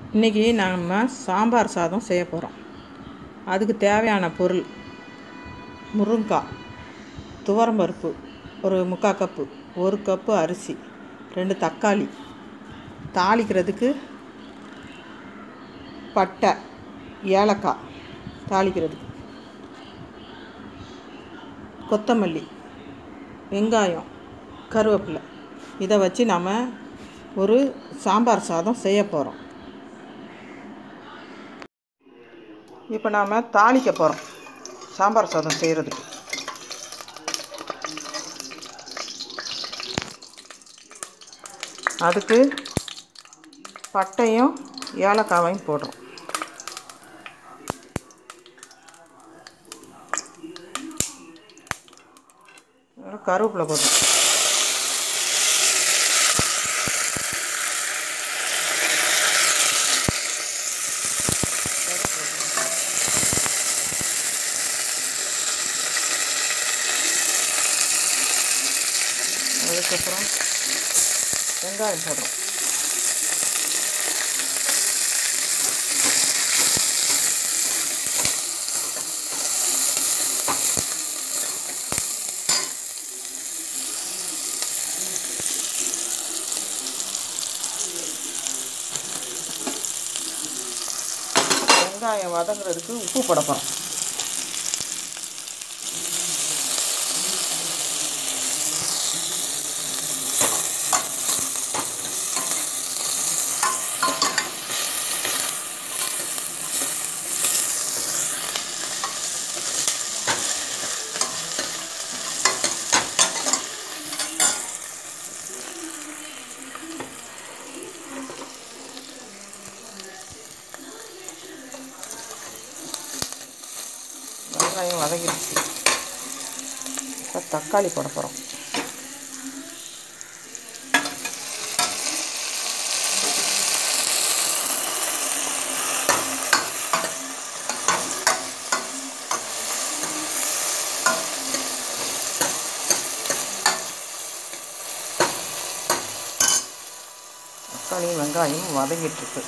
இன்றைக்கி நம்ம சாம்பார் சாதம் செய்ய போகிறோம் அதுக்கு தேவையான பொருள் முருங்கைக்காய் துவரம்பருப்பு ஒரு முக்கால் கப்பு ஒரு கப்பு அரிசி ரெண்டு தக்காளி தாளிக்கிறதுக்கு பட்டை ஏலக்காய் தாளிக்கிறதுக்கு கொத்தமல்லி வெங்காயம் கருவேப்பிலை இதை வச்சு நம்ம ஒரு சாம்பார் சாதம் செய்ய போகிறோம் இப்போ நாம் தாளிக்க போகிறோம் சாம்பார் சாதம் செய்கிறதுக்கு அதுக்கு பட்டையும் ஏலக்காவையும் போடுறோம் கருவேப்பிலை போடுறோம் அதுக்கப்புறம் வெங்காயம் போடுறோம் வெங்காயம் வதங்குறதுக்கு உப்பு போட போகிறோம் வெங்காயம் வதங்கிடுச்சு இப்போ தக்காளி போட போகிறோம் தக்காளியும் வெங்காயமும் வதங்கிட்டுருக்கு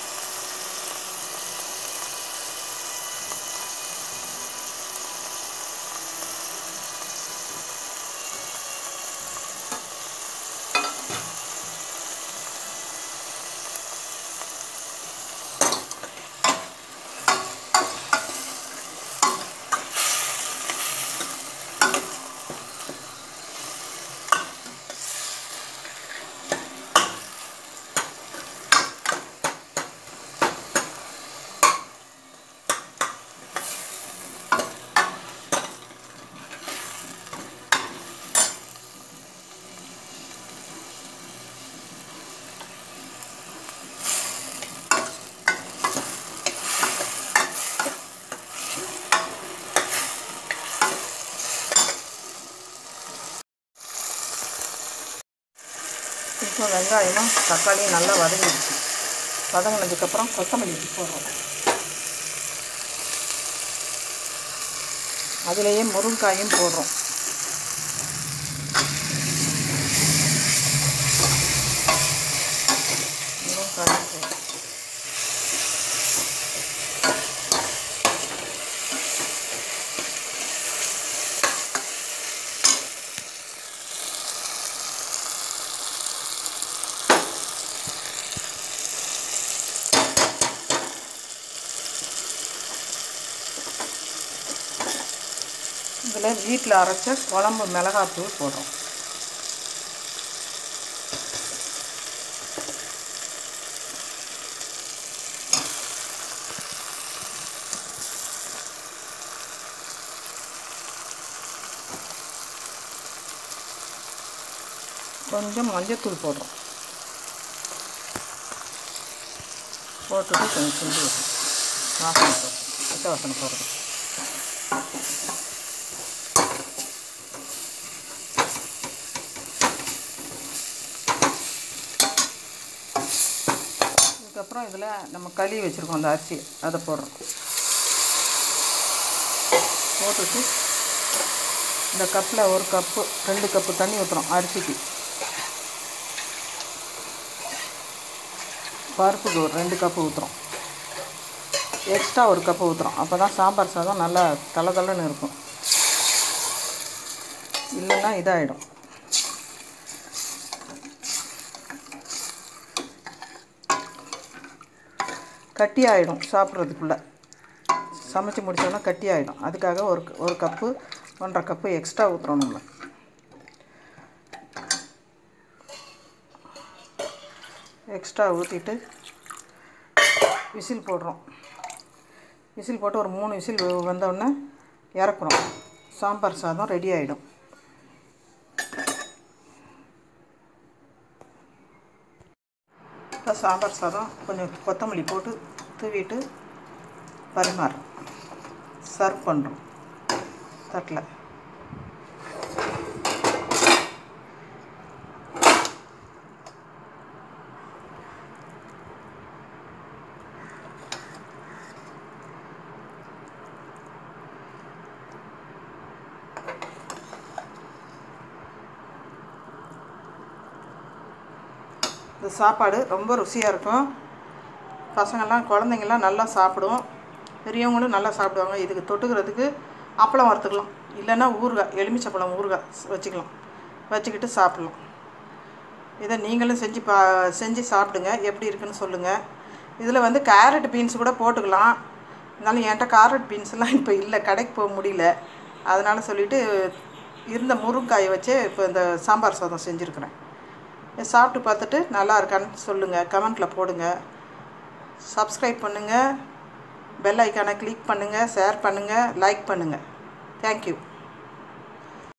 இப்போ வெங்காயமும் தக்காளியும் நல்லா வதங்கிடுச்சு வதங்கினதுக்கப்புறம் கொத்தமல்லி போடுறோம் அதுலேயே முருங்காயும் போடுறோம் முருங்காயும் போடுறோம் இதில் வீட்டில் அரைச்ச குழம்பு மிளகாத்தூள் போடுறோம் கொஞ்சம் மஞ்சத்தூள் போடுறோம் போட்டுட்டு கொஞ்சம் கிண்டி வைக்கணும் வாசனை போடுறோம் பச்சை வாசனை போடுறது அதுக்கப்புறம் இதில் நம்ம கழுவி வச்சுருக்கோம் அந்த அரிசி அதை போடுறோம் போட்டுட்டு இந்த கப்பில் ஒரு கப்பு ரெண்டு கப்பு தண்ணி ஊற்றுறோம் அரிசிக்கு பருப்புக்கு ஒரு ரெண்டு கப்பு ஊற்றுறோம் எக்ஸ்ட்ரா ஒரு கப்பு ஊற்றுறோம் அப்போ தான் சாம்பார் சாதம் நல்லா தலை தலைன்னு இருக்கும் இல்லைன்னா இதாகிடும் கட்டி ஆகிடும் சாப்பிட்றதுக்குள்ளே சமைச்சு முடித்தோன்னா கட்டி ஆகிடும் அதுக்காக ஒரு ஒரு கப்பு ஒன்றரை கப்பு எக்ஸ்ட்ரா ஊற்றுறோம் நம்ம எக்ஸ்ட்ரா ஊற்றிட்டு விசில் போடுறோம் விசில் போட்டு ஒரு மூணு விசில் வந்தோடனே இறக்குறோம் சாம்பார் சாதம் ரெடி ஆகிடும் இப்போ சாம்பார் சாதம் கொஞ்சம் கொத்தமல்லி போட்டு தூவிட்டு பரிமாறுறோம் சர்வ் பண்ணுறோம் தட்டில் இந்த சாப்பாடு ரொம்ப ருசியாக இருக்கும் பசங்கள்லாம் குழந்தைங்கள்லாம் நல்லா சாப்பிடும் பெரியவங்களும் நல்லா சாப்பிடுவாங்க இதுக்கு தொட்டுக்கிறதுக்கு அப்பளம் வறுத்துக்கலாம் இல்லைன்னா ஊறுகாய் எலுமிச்சப்பழம் ஊறுகாய் வச்சுக்கலாம் வச்சுக்கிட்டு சாப்பிட்லாம் இதை நீங்களும் செஞ்சு பா செஞ்சு சாப்பிடுங்க எப்படி இருக்குன்னு சொல்லுங்கள் இதில் வந்து கேரட் பீன்ஸ் கூட போட்டுக்கலாம் இருந்தாலும் என்கிட்ட கேரட் பீன்ஸ்லாம் இப்போ இல்லை கடைக்கு போக முடியல அதனால் சொல்லிவிட்டு இருந்த முருங்காயை வச்சு இப்போ இந்த சாம்பார் சாதம் செஞ்சுருக்குறேன் சாப்பிட்டு பார்த்துட்டு நல்லா இருக்கான்னு சொல்லுங்கள் கமெண்ட்டில் போடுங்க சப்ஸ்கிரைப் பண்ணுங்கள் பெல் ஐக்கானை கிளிக் பண்ணுங்கள் ஷேர் பண்ணுங்கள் லைக் பண்ணுங்கள் தேங்க்யூ